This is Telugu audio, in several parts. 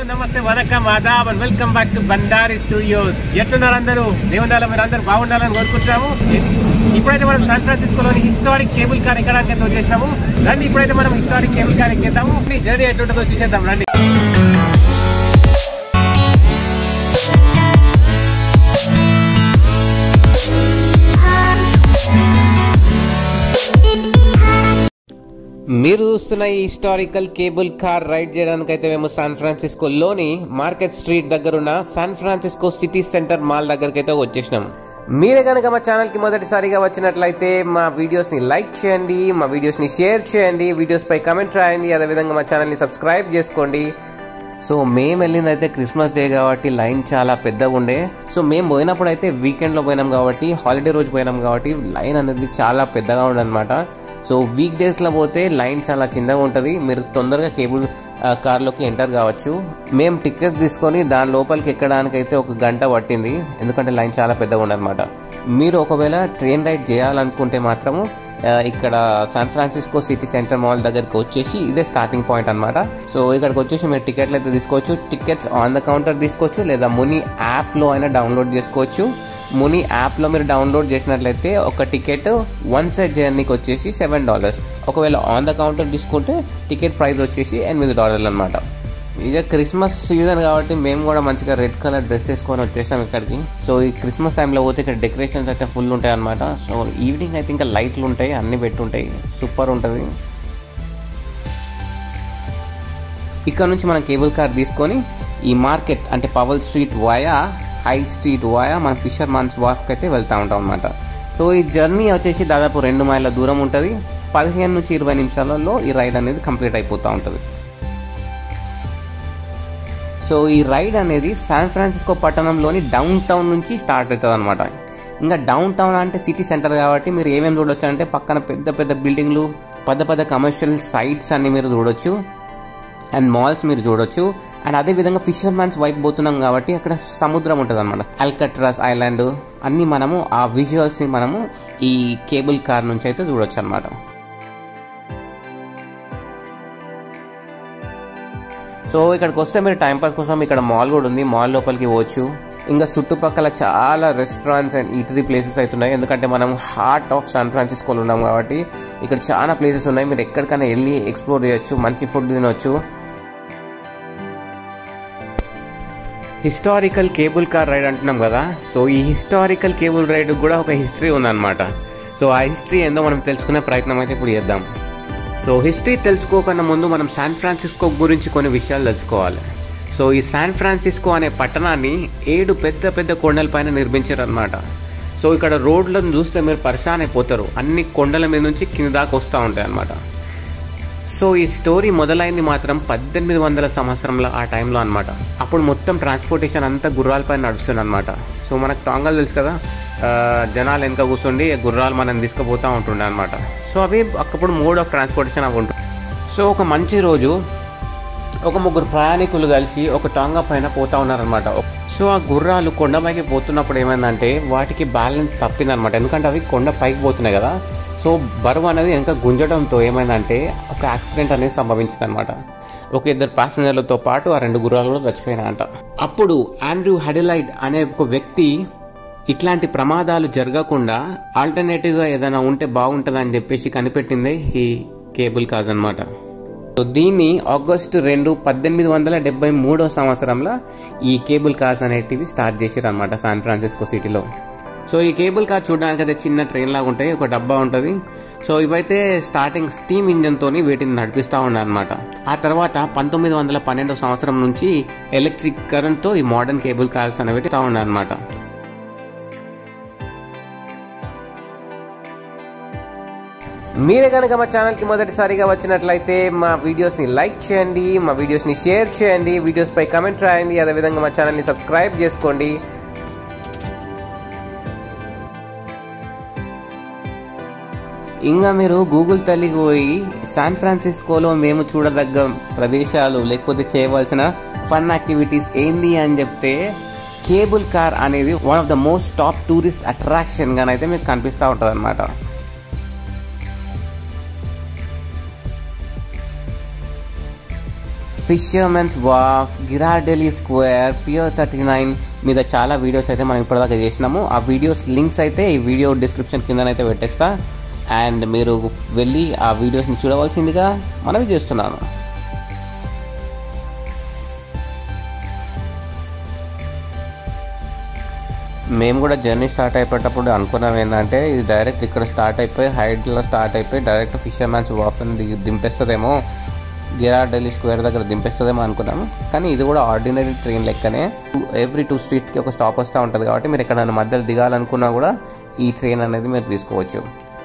నమస్తే వనకం ఆదాబ్ and welcome back to Bandari studios ఎట్లున్నారు అందరూ దేవుండాలో మీరు అందరూ బాగుండాలని కోరుకుంటున్నాము ఇప్పుడైతే మనం శాన్ ఫ్రాన్సిస్కోలోని హిస్టారిక్ కేబుల్ కార్ ఎక్కడానికి అయితే వచ్చేసినాము రండి ఇప్పుడైతే మనం హిస్టారిక్ కేబుల్ కార్ ఎక్కేద్దాము ఈ జర్నీ ఎట్లుంటుందో చూసేద్దాం రండి మీరు చూస్తున్న ఈ హిస్టారికల్ కేబుల్ కార్ రైడ్ చేయడానికి అయితే మేము శాన్ ఫ్రాన్సిస్కోలోని మార్కెట్ స్ట్రీట్ దగ్గర ఉన్న San Francisco city centre mall దగ్గరికి అయితే వచ్చేసినాం మీరే కనుక మా ఛానల్ కి మొదటిసారిగా వచ్చినట్లయితే మా వీడియోస్ ని లైక్ చేయండి మా వీడియోస్ ని షేర్ చేయండి వీడియోస్ పై కమెంట్ రాయండి అదేవిధంగా మా ఛానల్ ని సబ్స్క్రైబ్ చేసుకోండి సో మేము వెళ్ళింది అయితే క్రిస్మస్ డే కాబట్టి లైన్ చాలా పెద్దగా ఉండే సో మేము పోయినప్పుడు అయితే వీకెండ్లో పోయినాం కాబట్టి హాలిడే రోజు పోయినాం కాబట్టి లైన్ అనేది చాలా పెద్దగా ఉండే అనమాట సో వీక్ డేస్లో పోతే లైన్ చాలా చిన్నగా ఉంటుంది మీరు తొందరగా కేబుల్ ఆ, కార్లోకి ఎంటర్ కావచ్చు మేము టికెట్స్ తీసుకొని దాని లోపలికి ఎక్కడానికి అయితే ఒక గంట పట్టింది ఎందుకంటే లైన్ చాలా పెద్దగా ఉండనమాట మీరు ఒకవేళ ట్రైన్ రైడ్ చేయాలనుకుంటే మాత్రము ఆ, ఇక్కడ San Francisco city centre mall దగ్గరికి వచ్చేసి ఇదే స్టార్టింగ్ పాయింట్ అన్నమాట సో ఇక్కడికి వచ్చేసి మీరు టికెట్లు అయితే తీసుకోవచ్చు టికెట్స్ ఆన్ ద కౌంటర్ తీసుకోవచ్చు లేదా ముని యాప్లో అయినా డౌన్లోడ్ చేసుకోవచ్చు ముని యాప్లో మీరు డౌన్లోడ్ చేసినట్లయితే ఒక టికెట్ వన్ సైడ్ జర్నీకి వచ్చేసి సెవెన్ డాలర్స్ ఒకవేళ ఆన్ ద కౌంటర్ తీసుకుంటే టికెట్ ప్రైస్ వచ్చేసి ఎనిమిది డాలర్లు అనమాట ఇక క్రిస్మస్ సీజన్ కాబట్టి మేము కూడా మంచిగా రెడ్ కలర్ డ్రెస్ వేసుకొని వచ్చేసాం ఇక్కడికి సో ఈ క్రిస్మస్ టైంలో పోతే ఇక్కడ డెకరేషన్స్ అయితే ఫుల్ ఉంటాయి అనమాట సో ఈవినింగ్ అయితే ఇంకా లైట్లు ఉంటాయి అన్ని పెట్టుంటాయి సూపర్ ఉంటుంది ఇక్కడ నుంచి మనం కేబుల్ కార్ తీసుకొని ఈ మార్కెట్ అంటే Powell Street via Hyde Street via మన ఫిషర్ మాన్స్ వాక్ అయితే వెళ్తూ ఉంటాం అనమాట సో ఈ జర్నీ వచ్చేసి దాదాపు రెండు మైళ్ళ దూరం ఉంటుంది పదిహేను నుంచి ఇరవై నిమిషాలలో ఈ రైడ్ అనేది కంప్లీట్ అయిపోతూ ఉంటుంది సో ఈ రైడ్ అనేది శాన్ ఫ్రాన్సిస్కో పట్టణంలోని డౌన్ టౌన్ నుంచి స్టార్ట్ అవుతుంది అనమాట ఇంకా డౌన్ టౌన్ అంటే సిటీ సెంటర్ కాబట్టి మీరు ఏమేమి చూడొచ్చు అంటే పక్కన పెద్ద పెద్ద బిల్డింగ్లు పెద్ద పెద్ద కమర్షియల్ సైట్స్ అన్ని మీరు చూడొచ్చు అండ్ మాల్స్ మీరు చూడొచ్చు అండ్ అదే విధంగా ఫిషర్ మ్యాన్స్ వైపు పోతున్నాం కాబట్టి అక్కడ సముద్రం ఉంటుంది అనమాట అల్కట్రాస్ ఐలాండ్ అన్ని మనము ఆ విజువల్స్ని మనము ఈ కేబుల్ కార్ నుంచి అయితే చూడొచ్చు అనమాట సో ఇక్కడికి వస్తే మీరు టైంపాస్ కోసం ఇక్కడ మాల్ కూడా ఉంది మాల్ లోపలికి పోవచ్చు ఇంకా చుట్టుపక్కల చాలా రెస్టారెంట్స్ అండ్ ఈటరీ ప్లేసెస్ అవుతున్నాయి ఎందుకంటే మనం హార్ట్ ఆఫ్ శాన్ ఫ్రాన్సిస్కోలో ఉన్నాం కాబట్టి ఇక్కడ చాలా ప్లేసెస్ ఉన్నాయి మీరు ఎక్కడికైనా వెళ్ళి ఎక్స్ప్లోర్ చేయొచ్చు మంచి ఫుడ్ తినొచ్చు హిస్టారికల్ కేబుల్ కార్ రైడ్ అంటున్నాం కదా సో ఈ హిస్టారికల్ కేబుల్ రైడ్ కూడా ఒక హిస్టరీ ఉందన్నమాట సో ఆ హిస్టరీ ఏందో మనం తెలుసుకునే ప్రయత్నం అయితే ఇప్పుడు చేద్దాం సో హిస్టరీ తెలుసుకోకన్నా ముందు మనం శాన్ ఫ్రాన్సిస్కో గురించి కొన్ని విషయాలు తెలుసుకోవాలి సో ఈ శాన్ ఫ్రాన్సిస్కో అనే పట్టణాన్ని ఏడు పెద్ద పెద్ద కొండలపైన నిర్మించారు అనమాట సో ఇక్కడ రోడ్లను చూస్తే మీరు పరిశాన్ అయిపోతారు అన్ని కొండల మీద నుంచి కింద దాకా వస్తూ ఉంటాయి అనమాట సో ఈ స్టోరీ మొదలైంది మాత్రం పద్దెనిమిది వందల సంవత్సరంలో ఆ టైంలో అనమాట అప్పుడు మొత్తం ట్రాన్స్పోర్టేషన్ అంతా గుర్రాలపై నడుస్తుంది అనమాట సో మనకు టాంగాలు తెలుసు కదా ఆ, జనాలు వెనక కూర్చుండి గుర్రాలు మనం తీసుకుపోతూ ఉంటుండే అనమాట సో అవి అప్పుడు మోడ్ ఆఫ్ ట్రాన్స్పోర్టేషన్ అవి ఉంటుంది సో ఒక మంచి రోజు ఒక ముగ్గురు ప్రయాణికులు కలిసి ఒక టాంగా పైన పోతా ఉన్నారనమాట సో ఆ గుర్రాలు కొండపైకి పోతున్నప్పుడు ఏమైందంటే వాటికి బ్యాలెన్స్ తప్పిందనమాట ఎందుకంటే అవి కొండ పైకి పోతున్నాయి కదా సో బరువు అనేది వెనక గుంజడంతో ఏమైందంటే ఒక యాక్సిడెంట్ అనేది సంభవించింది అనమాట ఒక ఇద్దరు ప్యాసింజర్లతో పాటు ఆ రెండు గుర్రాలు కూడా చచ్చిపోయినాయంట అప్పుడు ఆండ్రూ హెడిలైట్ అనే ఒక వ్యక్తి ఇట్లాంటి ప్రమాదాలు జరగకుండా ఆల్టర్నేటివ్గా ఏదైనా ఉంటే బాగుంటుందని చెప్పేసి కనిపెట్టిందే ఈ కేబుల్ కాజ్ అనమాట సో దీన్ని ఆగస్టు రెండు పద్దెనిమిది వందల డెబ్బై మూడో సంవత్సరంలో ఈ కేబుల్ కార్స్ అనేటివి స్టార్ట్ చేసారు అనమాట శాన్ ఫ్రాన్సిస్కో సిటీలో సో ఈ కేబుల్ కార్ చూడడానికి అయితే చిన్న ట్రైన్ లాగా ఉంటాయి ఒక డబ్బా ఉంటుంది సో ఇవైతే స్టార్టింగ్ స్టీమ్ ఇంజన్తో వీటిని నడిపిస్తూ ఉన్నారనమాట ఆ తర్వాత పంతొమ్మిది వందల పన్నెండో సంవత్సరం నుంచి ఎలక్ట్రిక్ కరెంట్తో ఈ మోడర్న్ కేబుల్ కార్స్ అనేవి తా ఉన్నారనమాట మీరే కనుక మా ఛానల్కి మొదటిసారిగా వచ్చినట్లయితే మా వీడియోస్ని లైక్ చేయండి మా వీడియోస్ని షేర్ చేయండి వీడియోస్ పై కమెంట్ రాయండి అదేవిధంగా మా ఛానల్ని సబ్స్క్రైబ్ చేసుకోండి ఇంకా మీరు గూగుల్ తల్లికి పోయి శాన్ ఫ్రాన్సిస్కోలో మేము చూడదగ్గ ప్రదేశాలు లేకపోతే చేయవలసిన ఫన్ యాక్టివిటీస్ ఏంటి అని చెప్తే కేబుల్ కార్ అనేది one of the most top tourist attraction గానైతే మీకు కనిపిస్తూ ఉంటుంది అనమాట Fishermen's Wharf Ghirardelli Square Pier thirty nine మీద చాలా వీడియోస్ అయితే మనం ఇప్పటిదాకా చేసినాము ఆ వీడియోస్ లింక్స్ అయితే ఈ వీడియో డిస్క్రిప్షన్ కిందనైతే పెట్టేస్తా అండ్ మీరు వెళ్ళి ఆ వీడియోస్ని చూడవలసిందిగా మనవి చేస్తున్నాను మేము కూడా జర్నీ స్టార్ట్ అయిపోయేటప్పుడు అనుకున్నాం ఏంటంటే ఇది డైరెక్ట్ ఇక్కడ స్టార్ట్ అయిపోయి హైట్లో స్టార్ట్ అయిపోయి డైరెక్ట్ ఫిషర్ మ్యాన్స్ వాఫ్ని దిగి దింపేస్తుందేమో గిరా ఢిల్లీ స్క్వేర్ దగ్గర దింపేస్తుందేమో అనుకున్నాము కానీ ఇది కూడా ఆర్డినరీ ట్రైన్ లెక్కనే ఎవ్రీ టూ స్ట్రీట్స్కి ఒక స్టాప్ వస్తూ ఉంటుంది కాబట్టి మీరు ఎక్కడైనా మధ్యలో దిగాలనుకున్నా కూడా ఈ ట్రైన్ అనేది మీరు తీసుకోవచ్చు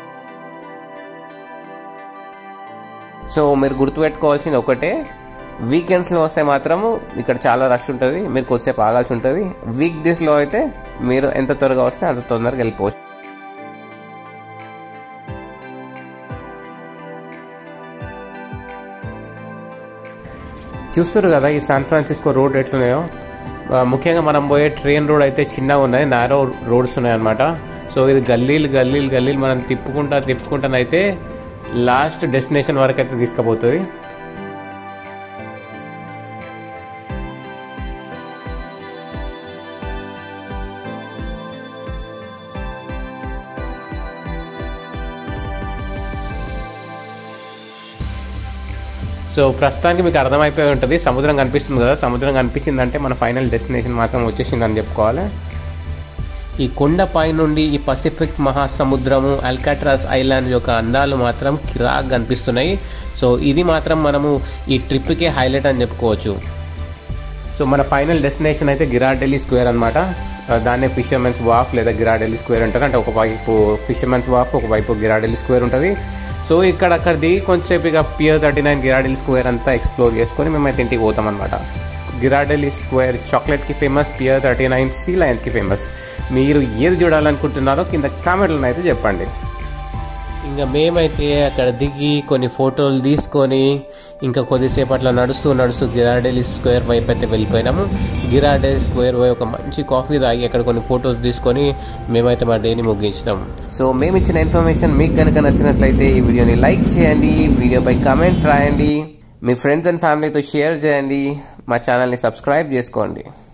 సో మీరు గుర్తుపెట్టుకోవాల్సింది ఒకటే వీకెండ్స్లో వస్తే మాత్రము ఇక్కడ చాలా రష్ ఉంటుంది మీరు కొద్దిసేపు ఆగాల్సి ఉంటుంది వీక్ డేస్లో అయితే మీరు ఎంత త్వరగా వస్తే అంత తొందరగా వెళ్ళిపోవచ్చు చూస్తారు కదా ఈ శాన్ ఫ్రాన్సిస్కో రోడ్ ఎట్లున్నాయో ముఖ్యంగా మనం పోయే ట్రైన్ రోడ్ అయితే చిన్నగా ఉన్నాయి నారో రోడ్స్ ఉన్నాయి అనమాట సో ఇది గల్లీలు గల్లీలు గల్లీలు మనం తిప్పుకుంటా తిప్పుకుంటానైతే లాస్ట్ డెస్టినేషన్ వరకు అయితే తీసుకుపోతుంది సో ప్రస్తుతానికి మీకు అర్థమైపోయి ఉంటుంది సముద్రం కనిపిస్తుంది కదా సముద్రం కనిపించిందంటే మన ఫైనల్ డెస్టినేషన్ మాత్రం వచ్చేసిందని చెప్పుకోవాలి ఈ కొండపై నుండి ఈ పసిఫిక్ మహాసముద్రము అల్కాట్రాస్ ఐలాండ్ యొక్క అందాలు మాత్రం కిరాక్ కనిపిస్తున్నాయి సో ఇది మాత్రం మనము ఈ ట్రిప్కే హైలైట్ అని చెప్పుకోవచ్చు సో మన ఫైనల్ డెస్టినేషన్ అయితే గిరాడెల్లీ స్క్వేర్ అనమాట దాన్నే ఫిషర్మెన్స్ వాఫ్ లేదా గిరాడెల్లీ స్క్వేర్ అంటారు అంటే ఒకవైపు ఫిషర్మెన్స్ వాఫ్ ఒకవైపు గిరాడెల్లీ స్క్వేర్ ఉంటుంది సో ఇక్కడ అక్కడ దిగి కొంచెంసేపు ఇక Pier thirty nine Ghirardelli Square అంతా ఎక్స్ప్లోర్ చేసుకొని మేమైతే ఇంటికి పోతాం అనమాట గిరాడెల్లీ స్క్వేర్ చాక్లెట్కి famous Pier thirty nine sea లయన్స్కి ఫేమస్ మీరు ఏది చూడాలనుకుంటున్నారో కింద కామెంట్లో అయితే చెప్పండి ఇంకా మేమైతే అక్కడ దిగి కొన్ని ఫోటోలు తీసుకొని ఇంకా కొద్దిసేపు అట్లా నడుస్తూ నడుస్తూ గిరాడెలీ స్క్వేర్ వైపు అయితే వెళ్ళిపోయినాము గిరాడెలీ స్క్వేర్ వైపు ఒక మంచి కాఫీ తాగి అక్కడ కొన్ని ఫొటోస్ తీసుకొని మేమైతే మా డేని ముగించినాము సో మేము ఇచ్చిన ఇన్ఫర్మేషన్ మీకు కనుక నచ్చినట్లయితే ఈ వీడియోని లైక్ చేయండి వీడియోపై కామెంట్ రాయండి మీ ఫ్రెండ్స్ అండ్ ఫ్యామిలీతో షేర్ చేయండి మా ఛానల్ని సబ్స్క్రైబ్ చేసుకోండి